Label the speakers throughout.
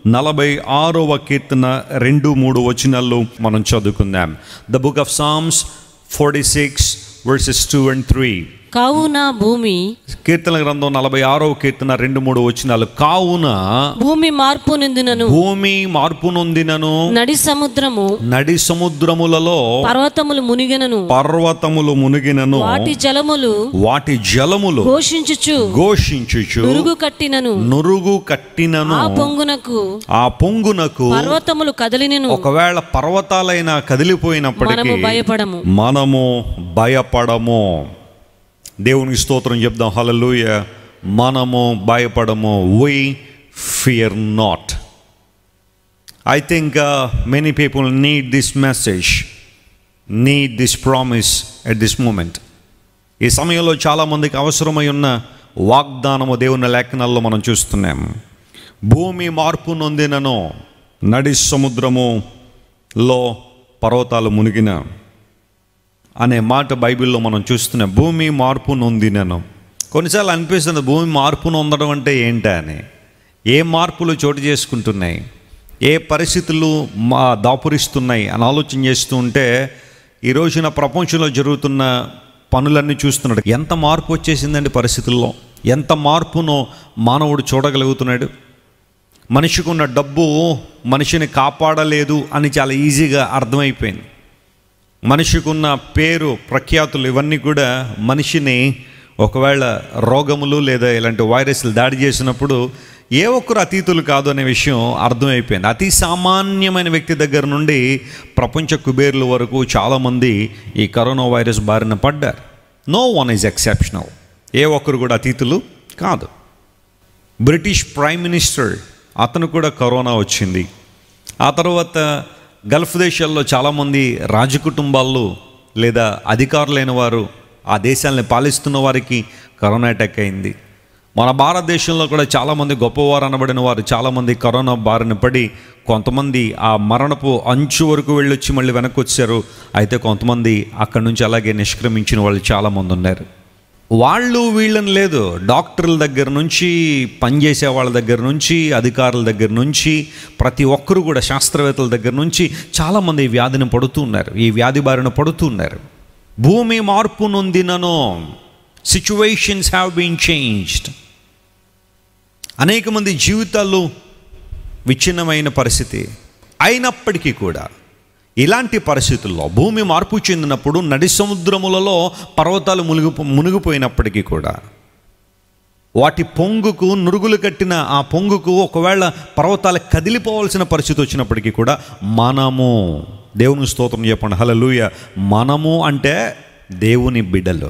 Speaker 1: నలభై ఆరవ కీర్తన రెండు మూడు వచనాల్లో మనం చదువుకుందాం the book of Psalms forty six verses two and three
Speaker 2: కావున భూమి
Speaker 1: కీర్తన గ్రంథం నలభై ఆరవ కీర్తన రెండు మూడు వచనాలు కావున
Speaker 2: భూమి మార్పు నిందినను
Speaker 1: భూమి మార్పు నొందినను
Speaker 2: నడి సముద్రము
Speaker 1: నడి సముద్రములలో
Speaker 2: పర్వతములు మునిగినను
Speaker 1: పర్వతములు మునిగినను
Speaker 2: వాటి జలములు
Speaker 1: వాటి జలములు
Speaker 2: ఘోషించుచు
Speaker 1: ఘోషించుచు
Speaker 2: నురుగు కట్టినను
Speaker 1: నురుగు కట్టినను
Speaker 2: ఆ పొంగునకు
Speaker 1: ఆ పొంగునకు
Speaker 2: పర్వతములు కదిలినను
Speaker 1: ఒకవేళ పర్వతాలైనా కదిలిపోయినప్పటికీ
Speaker 2: మనము భయపడము
Speaker 1: మనము భయపడము దేవునికి స్తోత్రం చెప్దాం హల్లెలూయ మనము భయపడము we fear not I think many people need this message need this promise at this moment ఈ సమయంలో చాలామందికి అవసరమై ఉన్న వాగ్దానము దేవుని లేఖనాల్లో మనం చూస్తున్నాం భూమి మార్పు నొందినను నడి సముద్రములో పర్వతాలు మునిగిన అనే మాట బైబిల్లో మనం చూస్తున్నాం భూమి మార్పు నొందినను కొన్నిసార్లు అనిపిస్తుంది భూమి మార్పు నొందడం అంటే ఏంటా అని ఏ మార్పులు చోటు చేసుకుంటున్నాయి ఏ పరిస్థితులు మా దాపురిస్తున్నాయి అని ఆలోచన చేస్తూ ఉంటే ఈ రోజున ప్రపంచంలో జరుగుతున్న పనులన్నీ చూస్తున్నాడు ఎంత మార్పు వచ్చేసిందండి పరిస్థితుల్లో ఎంత మార్పును మానవుడు చూడగలుగుతున్నాడు మనిషికి ఉన్న డబ్బు మనిషిని కాపాడలేదు అని చాలా ఈజీగా అర్థమైపోయింది మనిషికి ఉన్న పేరు ప్రఖ్యాతులు ఇవన్నీ కూడా మనిషిని ఒకవేళ రోగములు లేదా ఇలాంటి వైరస్లు దాడి చేసినప్పుడు ఏ ఒక్కరు అతీతులు కాదు అనే విషయం అర్థమైపోయింది అతి సామాన్యమైన వ్యక్తి దగ్గర నుండి ప్రపంచ కుబేర్ల వరకు చాలామంది ఈ కరోనా వైరస్ బారిన పడ్డారు నో వన్ ఈజ్ ఎక్సెప్షనల్ ఏ ఒక్కరు కూడా అతీతులు కాదు బ్రిటిష్ ప్రైమ్ మినిస్టర్ అతను కూడా కరోనా వచ్చింది ఆ తర్వాత గల్ఫ్ దేశాల్లో చాలామంది రాజకుటుంబాల్లో లేదా అధికారులైన వారు ఆ దేశాలని పాలిస్తున్న వారికి కరోనా అటాక్ అయింది మన భారతదేశంలో కూడా చాలామంది గొప్పవారు అనబడిన వారు చాలామంది కరోనా బారిన పడి కొంతమంది ఆ మరణపు అంచు వరకు వెళ్ళొచ్చి మళ్ళీ వెనక్కి వచ్చారు అయితే కొంతమంది అక్కడి నుంచి అలాగే నిష్క్రమించిన వాళ్ళు చాలామంది ఉన్నారు వాళ్ళు వీళ్ళని లేదు డాక్టర్ల దగ్గర నుంచి పనిచేసే వాళ్ళ దగ్గర నుంచి అధికారుల దగ్గర నుంచి ప్రతి ఒక్కరు కూడా శాస్త్రవేత్తల దగ్గర నుంచి చాలామంది ఈ వ్యాధిని పడుతూ ఉన్నారు ఈ వ్యాధి బారిన పడుతూ ఉన్నారు భూమి మార్పు నొందినను సిచ్యువేషన్స్ హ్యావ్ బీన్ చేంజ్డ్ అనేక మంది జీవితాలు విచ్ఛిన్నమైన పరిస్థితి అయినప్పటికీ కూడా ఇలాంటి పరిస్థితుల్లో భూమి మార్పు చెందినప్పుడు నడి సముద్రములలో పర్వతాలు మునిగి మునిగిపోయినప్పటికీ కూడా వాటి పొంగుకు నురుగులు కట్టిన ఆ పొంగుకు ఒకవేళ పర్వతాలు కదిలిపోవాల్సిన పరిస్థితి వచ్చినప్పటికీ కూడా మనము దేవుని స్తోత్రం చెప్పండి హలలుయ మనము అంటే దేవుని బిడ్డలు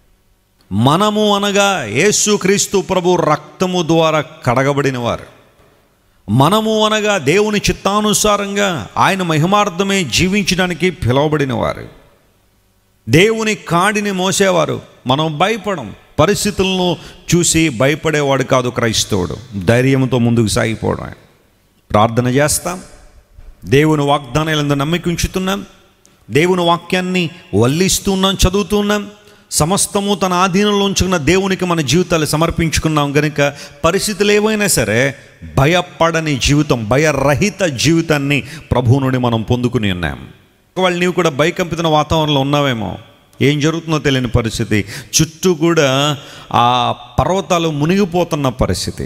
Speaker 1: మనము అనగా యేసుక్రీస్తు ప్రభు రక్తము ద్వారా కడగబడిన వారు మనము అనగా దేవుని చిత్తానుసారంగా ఆయన మహిమార్థమే జీవించడానికి పిలువబడిన వారు దేవుని కాడిని మోసేవారు మనం భయపడం పరిస్థితులను చూసి భయపడేవాడు కాదు క్రైస్తవుడు ధైర్యంతో ముందుకు సాగిపోవడం ప్రార్థన చేస్తాం దేవుని వాగ్దానాలందు నమ్మిక ఉంచుతున్నాం దేవుని వాక్యాన్ని వల్లిస్తున్నాం చదువుతున్నాం సమస్తము తన ఆధీనంలో ఉంచుకున్న దేవునికి మన జీవితాలు సమర్పించుకున్నాం కనుక పరిస్థితులు ఏవైనా సరే భయపడని జీవితం భయరహిత జీవితాన్ని ప్రభువు నుండి మనం పొందుకుని ఉన్నాం ఒకవేళ నీవు కూడా భయకంపితున్న వాతావరణంలో ఉన్నావేమో ఏం జరుగుతుందో తెలియని పరిస్థితి చుట్టూ కూడా ఆ పర్వతాలు మునిగిపోతున్న పరిస్థితి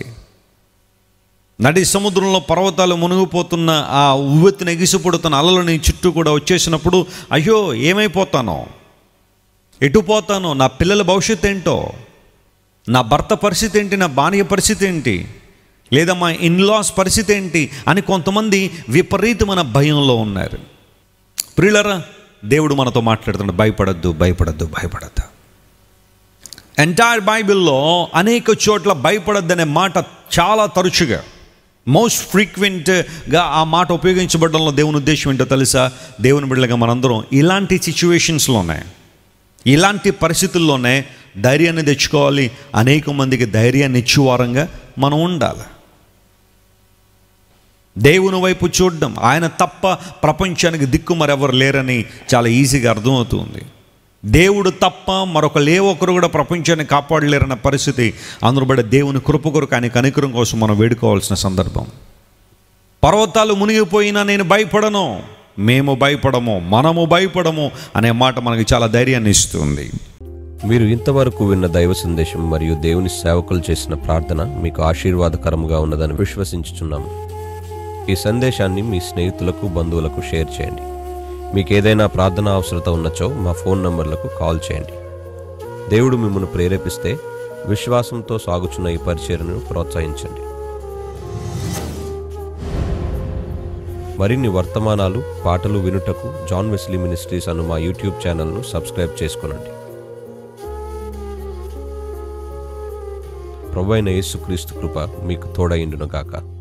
Speaker 1: నడి సముద్రంలో పర్వతాలు మునిగిపోతున్న ఆ ఉవ్వెత్తున ఎగిసిపడుతున్న అలలు నీ చుట్టూ కూడా వచ్చేసినప్పుడు అయ్యో ఏమైపోతానో ఎటు పోతానో నా పిల్లల భవిష్యత్తు ఏంటో నా భర్త పరిస్థితి ఏంటి నా భార్య పరిస్థితి ఏంటి లేదా మా ఇన్లాస్ పరిస్థితి ఏంటి అని కొంతమంది విపరీతమైన భయంలో ఉన్నారు ప్రియులరా దేవుడు మనతో మాట్లాడుతున్నాడు భయపడద్దు భయపడద్దు భయపడద్దు ఎంటైర్ బైబిల్లో అనేక చోట్ల భయపడద్దు అనే మాట చాలా తరచుగా మోస్ట్ ఫ్రీక్వెంట్గా ఆ మాట ఉపయోగించబడడంలో దేవుని ఉద్దేశం ఏంటో తెలుసా దేవుని బిడ్డలుగా మనందరం ఇలాంటి సిచ్యువేషన్స్లోనే ఇలాంటి పరిస్థితుల్లోనే ధైర్యాన్ని తెచ్చుకోవాలి అనేక మందికి ధైర్యాన్ని ఇచ్చేవారంగా మనం ఉండాలి దేవుని వైపు చూడడం ఆయన తప్ప ప్రపంచానికి దిక్కు మరెవరు లేరని చాలా ఈజీగా అర్థమవుతుంది దేవుడు తప్ప మరొక ఏ ఒక్కరు కూడా ప్రపంచాన్ని కాపాడలేరన్న పరిస్థితి అందరూ బట్టి దేవుని కృప కొరకు ఆయన కనికరం కోసం మనం వేడుకోవాల్సిన సందర్భం పర్వతాలు మునిగిపోయినా నేను భయపడను మేము భయపడము మనము భయపడము అనే మాట మనకి చాలా ధైర్యాన్ని ఇస్తుంది
Speaker 3: మీరు ఇంతవరకు విన్న దైవ సందేశం మరియు దేవుని సేవకులు చేసిన ప్రార్థన మీకు ఆశీర్వాదకరముగా ఉన్నదని విశ్వసించుచున్నాము ఈ సందేశాన్ని మీ స్నేహితులకు బంధువులకు షేర్ చేయండి మీకు ఏదైనా ప్రార్థన అవసరత ఉన్నచో మా ఫోన్ నంబర్లకు కాల్ చేయండి దేవుడు మిమ్మల్ని ప్రేరేపిస్తే విశ్వాసంతో సాగుచున్న ఈ పరిచర్ను ప్రోత్సహించండి మరిన్ని వర్తమానాలు పాటలు వినుటకు జాన్ వెస్లీ మినిస్ట్రీస్ అను మా యూట్యూబ్ ఛానల్ను సబ్స్క్రైబ్ చేసుకునండి ప్రభు అయిన యేసుక్రీస్తు కృప మీకు తోడైండును గాక